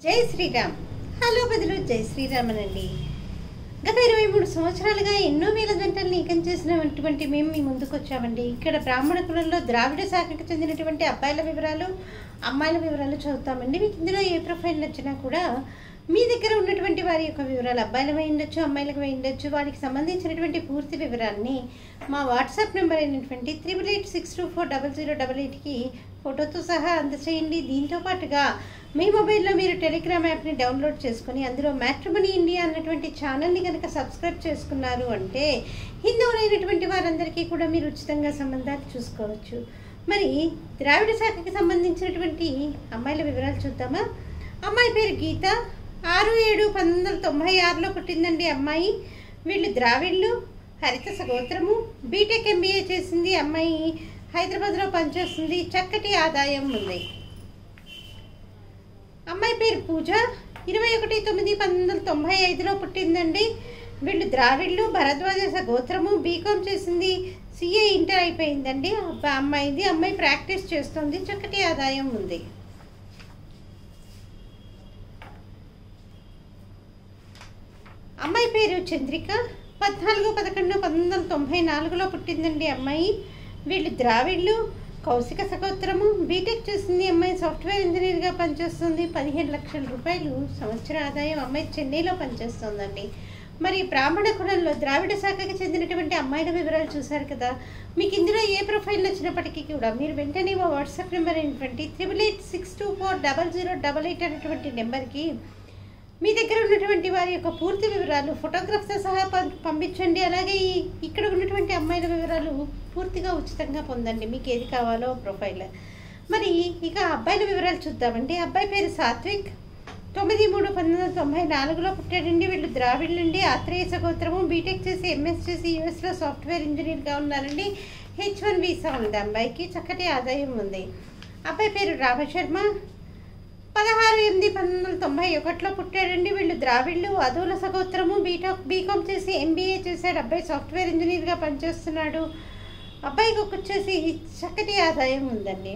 జై శ్రీరామ్ హలో బదులు జై శ్రీరామనండి గత ఇరవై మూడు సంవత్సరాలుగా ఎన్నో వేల జంటల్ని ఏకం చేసినటువంటి మేము మీ ముందుకు వచ్చామండి ఇక్కడ బ్రాహ్మణ కులంలో ద్రావిడ శాఖకు చెందినటువంటి అబ్బాయిల వివరాలు అమ్మాయిల వివరాలు చదువుతామండి మీకు ఇందులో ఏ ప్రొఫైల్ నచ్చినా కూడా మీ దగ్గర ఉన్నటువంటి వారి యొక్క వివరాలు అబ్బాయిలకు ఉండొచ్చు అమ్మాయిలకు ఉండొచ్చు వారికి సంబంధించినటువంటి పూర్తి వివరాన్ని మా వాట్సాప్ నెంబర్ అయినటువంటి triple eight six two four double zero double ఎయిట్కి ఫోటోతో సహా అందచేయండి దీంతో పాటుగా మీ మొబైల్లో మీరు టెలిగ్రామ్ యాప్ని డౌన్లోడ్ చేసుకొని అందులో మ్యాట్రిమనీ ఇండియా అన్నటువంటి ఛానల్ని కనుక సబ్స్క్రైబ్ చేసుకున్నారు అంటే హిందువులైనటువంటి వారందరికీ కూడా మీరు ఉచితంగా సంబంధాలు చూసుకోవచ్చు మరి ద్రావిడ శాఖకి సంబంధించినటువంటి అమ్మాయిల వివరాలు చూద్దామా అమ్మాయి పేరు గీత ఆరు ఏడు పంతొమ్మిది వందల తొంభై ఆరులో పుట్టిందండి అమ్మాయి వీళ్ళు ద్రావిడ్లు హరిత సగోత్రము బీటెక్ ఎంబీఏ చేసింది అమ్మాయి హైదరాబాద్లో పనిచేస్తుంది చక్కటి ఆదాయం ఉంది అమ్మాయి పేరు పూజ ఇరవై ఒకటి తొమ్మిది పంతొమ్మిది వందల తొంభై ఐదులో పుట్టిందండి వీళ్ళు ద్రావిడ్లు భరద్వాజ గోత్రము బీకామ్ చేసింది సిఏ ఇంటర్ అయిపోయిందండి అబ్బా అమ్మాయిది అమ్మాయి ప్రాక్టీస్ చేస్తుంది చక్కటి ఆదాయం ఉంది అమ్మాయి పేరు చంద్రిక పద్నాలుగు పదకొండు పంతొమ్మిది వందల తొంభై నాలుగులో పుట్టిందండి అమ్మాయి వీళ్ళు ద్రావిడ్లు కౌశిక సగోత్రము బీటెక్ చేసింది అమ్మాయి సాఫ్ట్వేర్ ఇంజనీర్గా పనిచేస్తుంది పదిహేను లక్షల రూపాయలు సంవత్సర ఆదాయం అమ్మాయి చెన్నైలో పనిచేస్తుందండి మరి బ్రాహ్మణ కులంలో ద్రావిడ శాఖకి చెందినటువంటి అమ్మాయిల వివరాలు చూశారు కదా మీకు ఇందులో ఏ ప్రొఫైల్ నచ్చినప్పటికీ కూడా మీరు వెంటనే మా వాట్సాప్ నెంబర్ అయినటువంటి triple eight six two four double zero double eight అనేటువంటి నెంబర్కి మీ దగ్గర ఉన్నటువంటి వారి యొక్క పూర్తి వివరాలు ఫోటోగ్రాఫ్తో సహా పం- పంపించండి అలాగే ఈ ఇక్కడ ఉన్నటువంటి అమ్మాయిల వివరాలు పూర్తిగా ఉచితంగా పొందండి మీకు ఏది కావాలో ప్రొఫైల్ మరి ఇక అబ్బాయిల వివరాలు చూద్దామండి అబ్బాయి పేరు సాత్విక్ తొమ్మిది మూడు పంతొమ్మిది వందల తొంభై నాలుగులో పుట్టాడండి వీళ్ళు ద్రావిడ్ నుండి ఆత్రేయ సగోత్రము బీటెక్ చేసి ఎంఎస్ చేసి యూఎస్లో సాఫ్ట్వేర్ ఇంజనీర్గా ఉన్నారండి హెచ్ వన్ వీసా ఉంది అబ్బాయికి చక్కటి ఆదాయం ఉంది అబ్బాయి పేరు రామశర్మ పదహారు ఎనిమిది పంతొమ్మిది వందల తొంభై ఒకటిలో పుట్టాడండి వీళ్ళు ద్రావిడ్లు అదూల సగోత్రము బీటాక్ బీకామ్ చేసి ఎంబీఏ చేశాడు అబ్బాయి సాఫ్ట్వేర్ ఇంజనీర్గా పనిచేస్తున్నాడు అబ్బాయికి వచ్చేసి చక్కటి ఆదాయం ఉందండి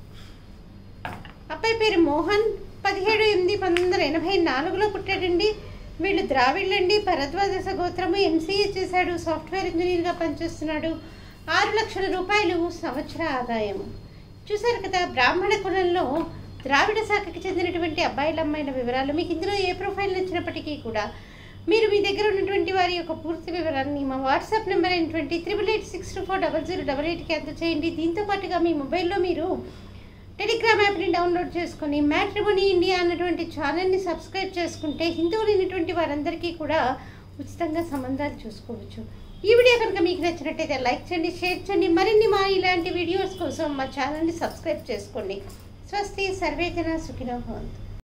అబ్బాయి పేరు మోహన్ పదిహేడు ఎనిమిది పంతొమ్మిది వందల ఎనభై నాలుగులో పుట్టాడండి వీళ్ళు ద్రావిడ్లండి భరద్వాజ సగోత్రము ఎంసీఏ చేశాడు సాఫ్ట్వేర్ ఇంజనీర్గా పనిచేస్తున్నాడు ఆరు లక్షల రూపాయలు సంవత్సర ఆదాయం చూశారు కదా బ్రాహ్మణ కులంలో ద్రావిడ శాఖకి చెందినటువంటి అబ్బాయిల అమ్మాయిల వివరాలు మీకు ఇందులో ఏ ప్రొఫైల్ నచ్చినప్పటికీ కూడా మీరు మీ దగ్గర ఉన్నటువంటి వారి యొక్క పూర్తి వివరాన్ని మా వాట్సాప్ నెంబర్ అయినటువంటి triple eight six two four double zero double ఎయిట్కి అందచేయండి దీంతో పాటుగా మీ మొబైల్లో మీరు టెలిగ్రామ్ యాప్ని డౌన్లోడ్ చేసుకొని మ్యాట్రిమోనీ ఇండియా అన్నటువంటి ఛానల్ని సబ్స్క్రైబ్ చేసుకుంటే హిందువులైనటువంటి వారందరికీ కూడా ఉచితంగా సంబంధాలు చూసుకోవచ్చు ఈ వీడియో కనుక మీకు నచ్చినట్టయితే లైక్ చేయండి షేర్ చేయండి మరిన్ని మా ఇలాంటి వీడియోస్ కోసం మా ఛానల్ని సబ్స్క్రైబ్ చేసుకోండి స్వస్తి సర్వేజన సుఖినో భవంతు